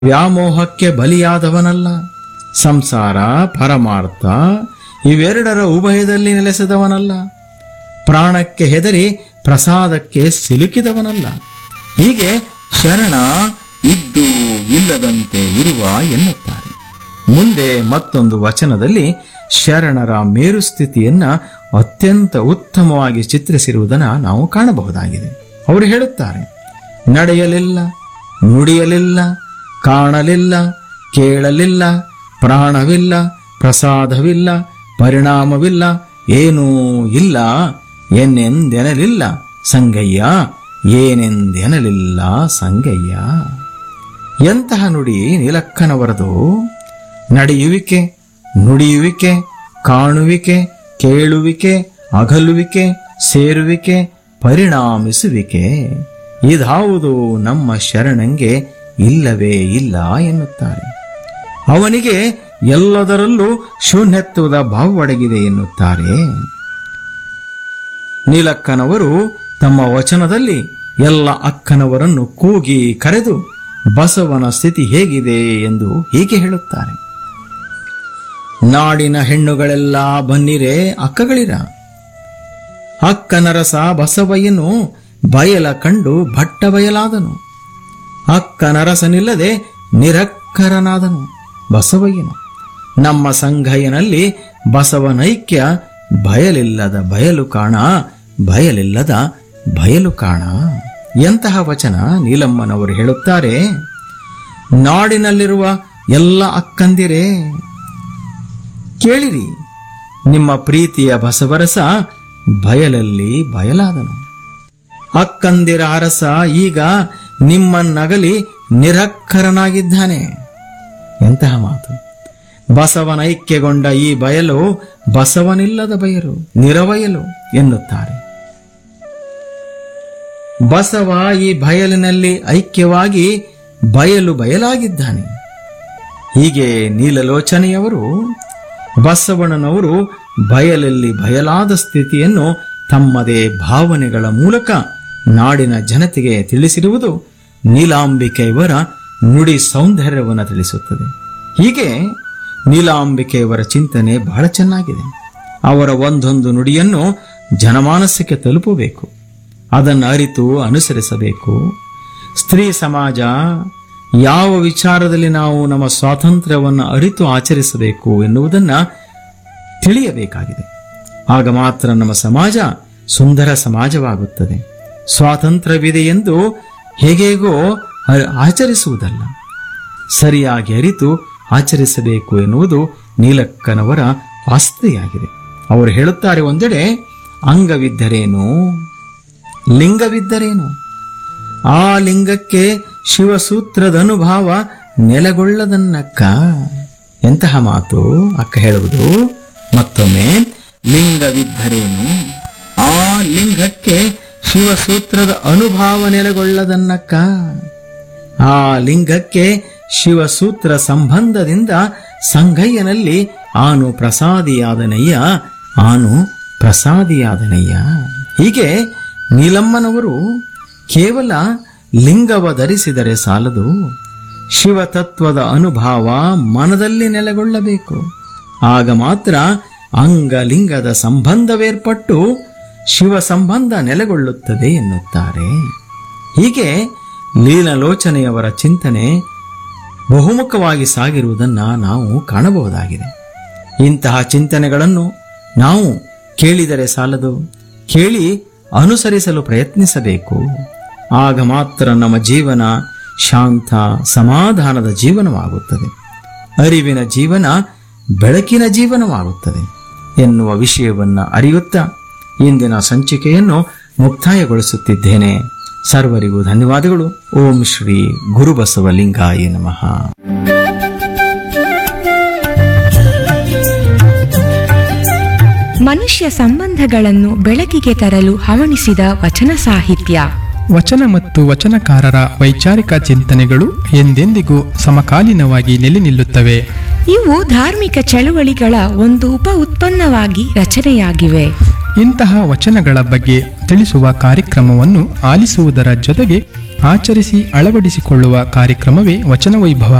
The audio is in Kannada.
ವ್ಯಾಮೋಹಕ್ಕೆ ಬಲಿಯಾದವನಲ್ಲ ಸಂಸಾರ ಪರಮಾರ್ಥ ಇವೆರಡರ ಉಭಯದಲ್ಲಿ ನೆಲೆಸಿದವನಲ್ಲ ಪ್ರಾಣಕ್ಕೆ ಹೆದರಿ ಪ್ರಸಾದಕ್ಕೆ ಸಿಲುಕಿದವನಲ್ಲ ಹೀಗೆ ಶರಣ ಇದ್ದು ಇಲ್ಲದಂತೆ ಇರುವ ಎನ್ನುತ್ತಾರೆ ಮುಂದೆ ಮತ್ತೊಂದು ವಚನದಲ್ಲಿ ಶರಣರ ಮೇರುಸ್ಥಿತಿಯನ್ನ ಅತ್ಯಂತ ಉತ್ತಮವಾಗಿ ಚಿತ್ರಿಸಿರುವುದನ್ನು ನಾವು ಕಾಣಬಹುದಾಗಿದೆ ಅವರು ಹೇಳುತ್ತಾರೆ ನಡೆಯಲಿಲ್ಲ ನುಡಿಯಲಿಲ್ಲ ಕಾಣಲಿಲ್ಲ ಕೇಳಲಿಲ್ಲ ಪ್ರಾಣವಿಲ್ಲ ಪ್ರಸಾದವಿಲ್ಲ ಪರಿಣಾಮವಿಲ್ಲ ಏನೂ ಇಲ್ಲ ಎನ್ನೆಂದೆನಲಿಲ್ಲ ಸಂಗಯ್ಯ ಏನೆಂದೆನಲಿಲ್ಲ ಸಂಗಯ್ಯ ಎಂತಹ ನುಡಿ ನೀಲಕ್ಕನವರದು ನಡೆಯುವಿಕೆ ನುಡಿಯುವಿಕೆ ಕಾಣುವಿಕೆ ಕೇಳುವಿಕೆ ಅಗಲುವಿಕೆ ಸೇರುವಿಕೆ ಪರಿಣಾಮಿಸುವಿಕೆ ಇದಾವುದು ನಮ್ಮ ಶರಣಂಗೆ ಇಲ್ಲವೇ ಇಲ್ಲ ಎನ್ನುತ್ತಾರೆ ಅವನಿಗೆ ಎಲ್ಲದರಲ್ಲೂ ಶೂನ್ಯತ್ವದ ಭಾವೊಡಗಿದೆ ಎನ್ನುತ್ತಾರೆ ನೀಲಕ್ಕನವರು ತಮ್ಮ ವಚನದಲ್ಲಿ ಎಲ್ಲ ಅಕ್ಕನವರನ್ನು ಕೂಗಿ ಕರೆದು ಬಸವನ ಸ್ಥಿತಿ ಹೇಗಿದೆ ಎಂದು ಹೀಗೆ ಹೇಳುತ್ತಾರೆ ನಾಡಿನ ಹೆಣ್ಣುಗಳೆಲ್ಲ ಬನ್ನಿರೆ ಅಕ್ಕಗಳಿರ ಅಕ್ಕನರಸ ಬಸವಯ್ಯನು ಬಯಲ ಕಂಡು ಭಟ್ಟ ಬಯಲಾದನು ಅಕ್ಕನರಸನಿಲ್ಲದೆ ನಿರಕ್ಕರನಾದನು ಬಸವಯ್ಯನು ನಮ್ಮ ಸಂಘಯ್ಯನಲ್ಲಿ ಬಸವನೈಕ್ಯ ಬಯಲಿಲ್ಲದ ಬಯಲು ಕಾಣ ಬಯಲಿಲ್ಲದ ಬಯಲು ಕಾಣ ಎಂತಹ ವಚನ ನೀಲಮ್ಮನವರು ಹೇಳುತ್ತಾರೆ ನಾಡಿನಲ್ಲಿರುವ ಎಲ್ಲ ಅಕ್ಕಂದಿರೇ ಕೇಳಿರಿ ನಿಮ್ಮ ಪ್ರೀತಿಯ ಬಸವರಸ ಬಯಲಲ್ಲಿ ಬಯಲಾದನು ಅಕ್ಕಂದಿರ ಅರಸ ಈಗ ನಿಮ್ಮನ್ನಗಲಿ ನಿರಕ್ಕರನಾಗಿದ್ದಾನೆ ಎಂತಹ ಮಾತು ಬಸವನೈಕ್ಯಗೊಂಡ ಈ ಬಯಲು ಬಸವನಿಲ್ಲದ ಬಯಲು ನಿರವಯಲು ಎನ್ನುತ್ತಾರೆ ಬಸವ ಈ ಬಯಲಿನಲ್ಲಿ ಐಕ್ಯವಾಗಿ ಬಯಲು ಬಯಲಾಗಿದ್ದಾನೆ ಹೀಗೆ ನೀಲಲೋಚನೆಯವರು ಬಸವಣ್ಣನವರು ಬಯಲಲ್ಲಿ ಬಯಲಾದ ಸ್ಥಿತಿಯನ್ನು ತಮ್ಮದೇ ಭಾವನೆಗಳ ಮೂಲಕ ನಾಡಿನ ಜನತೆಗೆ ತಿಳಿಸಿರುವುದು ನೀಲಾಂಬಿಕೆಯವರ ನುಡಿ ಸೌಂದರ್ಯವನ್ನು ತಿಳಿಸುತ್ತದೆ ಹೀಗೆ ನೀಲಾಂಬಿಕೆಯವರ ಚಿಂತನೆ ಬಹಳ ಚೆನ್ನಾಗಿದೆ ಅವರ ಒಂದೊಂದು ನುಡಿಯನ್ನು ಜನಮಾನಸಕ್ಕೆ ತಲುಪಬೇಕು ಅದನ್ನು ಅರಿತು ಅನುಸರಿಸಬೇಕು ಸ್ತ್ರೀ ಸಮಾಜ ಯಾವ ವಿಚಾರದಲ್ಲಿ ನಾವು ನಮ್ಮ ಸ್ವಾತಂತ್ರ್ಯವನ್ನು ಅರಿತು ಆಚರಿಸಬೇಕು ಎನ್ನುವುದನ್ನು ತಿಳಿಯಬೇಕಾಗಿದೆ ಆಗ ಮಾತ್ರ ನಮ್ಮ ಸಮಾಜ ಸುಂದರ ಸಮಾಜವಾಗುತ್ತದೆ ಸ್ವಾತಂತ್ರ್ಯವಿದೆ ಎಂದು ಹೇಗೇಗೋ ಅ- ಆಚರಿಸುವುದಲ್ಲ ಸರಿಯಾಗಿ ಅರಿತು ಆಚರಿಸಬೇಕು ಎನ್ನುವುದು ನೀಲಕ್ಕನವರ ಆಸ್ತಿಯಾಗಿದೆ ಅವರು ಹೇಳುತ್ತಾರೆ ಒಂದೆಡೆ ಅಂಗವಿದ್ದರೇನು ಲಿಂಗವಿದ್ದರೇನು ಆ ಲಿಂಗಕ್ಕೆ ಶಿವಸೂತ್ರದ ಅನುಭಾವ ನೆಲೆಗೊಳ್ಳದನ್ನಕ್ಕ ಎಂತಹ ಮಾತು ಅಕ್ಕ ಹೇಳುವುದು ಮತ್ತೊಮ್ಮೆ ಲಿಂಗವಿದ್ದರೇನು ಆ ಲಿಂಗಕ್ಕೆ ಶಿವಸೂತ್ರದ ಅನುಭಾವ ನೆಲೆಗೊಳ್ಳದನ್ನಕ್ಕ ಆ ಲಿಂಗಕ್ಕೆ ಶಿವಸೂತ್ರ ಸಂಬಂಧದಿಂದ ಸಂಗಯ್ಯನಲ್ಲಿ ಆನು ಪ್ರಸಾದಿಯಾದನಯ್ಯ ಆನು ಪ್ರಸಾದಿಯಾದನಯ್ಯ ಹೀಗೆ ನೀಲಮ್ಮನವರು ಕೇವಲ ಲಿಂಗವ ಧರಿಸಿದರೆ ಸಾಲದು ಶಿವತತ್ವದ ಅನುಭಾವ ಮನದಲ್ಲಿ ನೆಲೆಗೊಳ್ಳಬೇಕು ಆಗ ಮಾತ್ರ ಅಂಗಲಿಂಗದ ಸಂಬಂಧವೇರ್ಪಟ್ಟು ಶಿವ ಸಂಬಂಧ ನೆಲೆಗೊಳ್ಳುತ್ತದೆ ಎನ್ನುತ್ತಾರೆ ಹೀಗೆ ಲೀಲಲೋಚನೆಯವರ ಚಿಂತನೆ ಬಹುಮುಖವಾಗಿ ಸಾಗಿರುವುದನ್ನು ನಾವು ಕಾಣಬಹುದಾಗಿದೆ ಇಂತಹ ಚಿಂತನೆಗಳನ್ನು ನಾವು ಕೇಳಿದರೆ ಸಾಲದು ಕೇಳಿ ಅನುಸರಿಸಲು ಪ್ರಯತ್ನಿಸಬೇಕು ಆಗ ಮಾತ್ರ ನಮ್ಮ ಜೀವನ ಶಾಂತ ಸಮಾಧಾನದ ಜೀವನವಾಗುತ್ತದೆ ಅರಿವಿನ ಜೀವನ ಬೆಳಕಿನ ಜೀವನವಾಗುತ್ತದೆ ಎನ್ನುವ ವಿಷಯವನ್ನು ಅರಿಯುತ್ತಾ ಇಂದಿನ ಸಂಚಿಕೆಯನ್ನು ಮುಕ್ತಾಯಗೊಳಿಸುತ್ತಿದ್ದೇನೆ ಸರ್ವರಿಗೂ ಧನ್ಯವಾದಗಳು ಓಂ ಶ್ರೀ ಗುರುಬಸವಲಿಂಗಾಯ ನಮಃ ಮನುಷ್ಯ ಸಂಬಂಧಗಳನ್ನು ಬೆಳಕಿಗೆ ತರಲು ಹವಣಿಸಿದ ವಚನ ಸಾಹಿತ್ಯ ವಚನ ಮತ್ತು ವಚನಕಾರರ ವೈಚಾರಿಕ ಚಿಂತನೆಗಳು ಎಂದೆಂದಿಗೂ ಸಮಕಾಲೀನವಾಗಿ ನೆಲೆ ನಿಲ್ಲುತ್ತವೆ ಇವು ಧಾರ್ಮಿಕ ಚಳುವಳಿಗಳ ಒಂದು ಉಪ ಉತ್ಪನ್ನವಾಗಿ ರಚನೆಯಾಗಿವೆ ಇಂತಹ ವಚನಗಳ ಬಗ್ಗೆ ತಿಳಿಸುವ ಕಾರ್ಯಕ್ರಮವನ್ನು ಆಲಿಸುವುದರ ಜೊತೆಗೆ ಆಚರಿಸಿ ಅಳವಡಿಸಿಕೊಳ್ಳುವ ಕಾರ್ಯಕ್ರಮವೇ ವಚನ ವೈಭವ